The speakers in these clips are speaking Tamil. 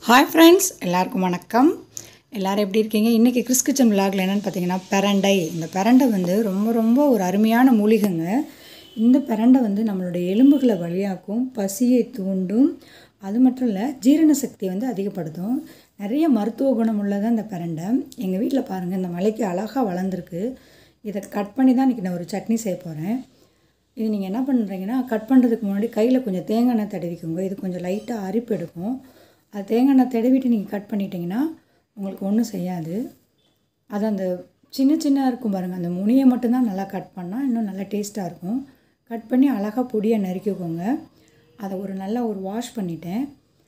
ஹாய் ஃப்ரெண்ட்ஸ் எல்லாருக்கும் வணக்கம் எல்லோரும் எப்படி இருக்கீங்க இன்றைக்கி கிறிஸ் கிச்சன் விலாகில் என்னென்னு பார்த்தீங்கன்னா பிரண்டை இந்த பிரண்டை வந்து ரொம்ப ரொம்ப ஒரு அருமையான மூலிகைங்க இந்த பிரண்டை வந்து நம்மளுடைய எலும்புகளை வழியாக்கும் பசியை தூண்டும் அது மட்டும் இல்லை ஜீரண சக்தியை வந்து அதிகப்படுத்தும் நிறைய மருத்துவ குணம் உள்ளது இந்த பிரண்டை எங்கள் வீட்டில் பாருங்கள் இந்த மலைக்கு அழகாக வளர்ந்துருக்கு இதை கட் பண்ணி தான் இன்றைக்கி நான் ஒரு சட்னி செய்ய போகிறேன் இது நீங்கள் என்ன பண்ணுறீங்கன்னா கட் பண்ணுறதுக்கு முன்னாடி கையில் கொஞ்சம் தேங்காய் எண்ணெய் தடவிக்கோங்க இது கொஞ்சம் லைட்டாக அரிப்பு எடுக்கும் அது தேங்காய் எண்ணெய் தடவிட்டு நீங்கள் கட் பண்ணிட்டீங்கன்னா உங்களுக்கு ஒன்றும் செய்யாது அது அந்த சின்ன சின்ன இருக்கும் பாருங்கள் அந்த முனியை மட்டும்தான் நல்லா கட் பண்ணால் இன்னும் நல்லா டேஸ்ட்டாக இருக்கும் கட் பண்ணி அழகாக பொடியை நறுக்கிக்கோங்க அதை ஒரு நல்லா ஒரு வாஷ் பண்ணிட்டேன்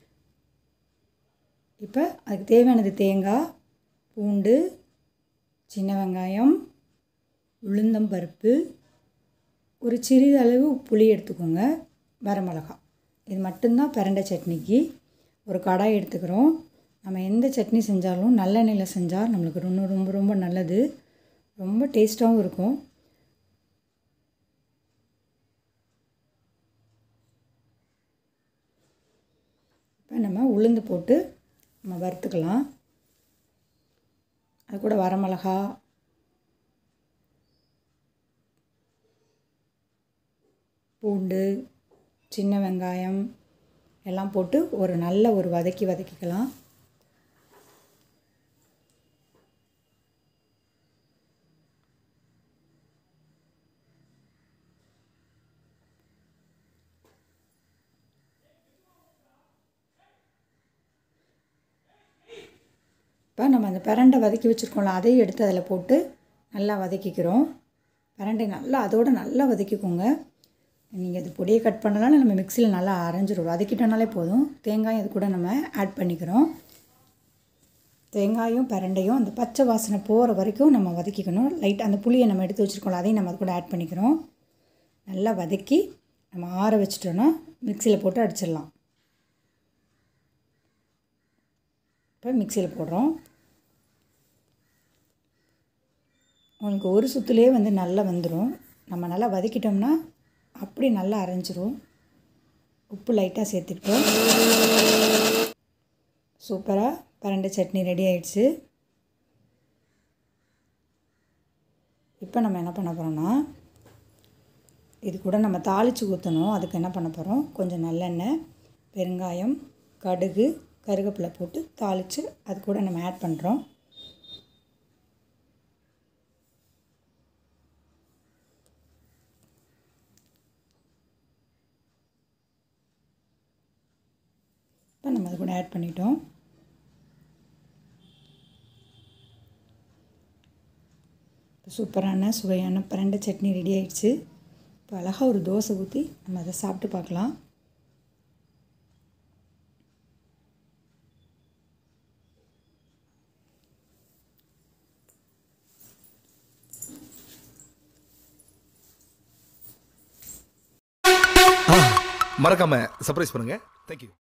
இப்போ அதுக்கு தேவையானது தேங்காய் பூண்டு சின்ன வெங்காயம் உளுந்தம்பருப்பு ஒரு சிறிதளவு புளி எடுத்துக்கோங்க வரமிளகா இது மட்டும்தான் பிரண்டை சட்னிக்கு ஒரு கடாய் எடுத்துக்கிறோம் நம்ம எந்த சட்னி செஞ்சாலும் நல்லெண்ணெயில் செஞ்சால் நம்மளுக்கு ரொம்ப ரொம்ப ரொம்ப நல்லது ரொம்ப டேஸ்ட்டாகவும் இருக்கும் இப்போ நம்ம உளுந்து போட்டு நம்ம வறுத்துக்கலாம் அது கூட வரமிளகா பூண்டு சின்ன வெங்காயம் எல்லாம் போட்டு ஒரு நல்ல ஒரு வதக்கி வதக்கிக்கலாம் இப்போ நம்ம அந்த பிரண்டை வதக்கி வச்சுருக்கோம்ல அதையும் எடுத்து அதில் போட்டு நல்லா வதக்கிக்கிறோம் பிரண்டை நல்லா அதோடு நல்லா வதக்கிக்கோங்க நீங்கள் அது பொடியை கட் பண்ணலாம் நம்ம மிக்சியில் நல்லா அரைஞ்சிரும் வதக்கிட்டோனாலே போதும் தேங்காயும் அது கூட நம்ம ஆட் பண்ணிக்கிறோம் தேங்காயும் பிரண்டையும் அந்த பச்சை வாசனை போகிற வரைக்கும் நம்ம வதக்கிக்கணும் லைட் அந்த புளியை நம்ம எடுத்து வச்சுருக்கோம்ல அதையும் நம்ம அது கூட ஆட் பண்ணிக்கிறோம் நல்லா வதக்கி நம்ம ஆற வச்சிட்டோன்னா மிக்சியில் போட்டு அடிச்சிடலாம் இப்போ மிக்சியில் போடுறோம் உங்களுக்கு ஒரு சுற்றுலேயே வந்து நல்லா வந்துடும் நம்ம நல்லா வதக்கிட்டோம்னா அப்படி நல்லா அரைஞ்சிரும் உப்பு லைட்டாக சேர்த்துக்கிட்டோம் சூப்பராக பரண்டை சட்னி ரெடி ஆயிடுச்சு இப்போ நம்ம என்ன பண்ண போகிறோம்னா இது கூட நம்ம தாளித்து ஊற்றணும் அதுக்கு என்ன பண்ண போகிறோம் கொஞ்சம் நல்லெண்ணெய் பெருங்காயம் கடுகு கருவேப்பிலை போட்டு தாளித்து அது கூட நம்ம ஆட் பண்ணுறோம் இப்போ நம்ம அது கூட ஆட் பண்ணிட்டோம் இப்போ சூப்பரான சுவையான பிரண்டை சட்னி ரெடி ஆயிடுச்சு இப்போ அழகாக ஒரு தோசை ஊற்றி நம்ம அதை சாப்பிட்டு பார்க்கலாம் மறக்காம சர்ப்ரைஸ் பண்ணுங்க தேங்க்யூ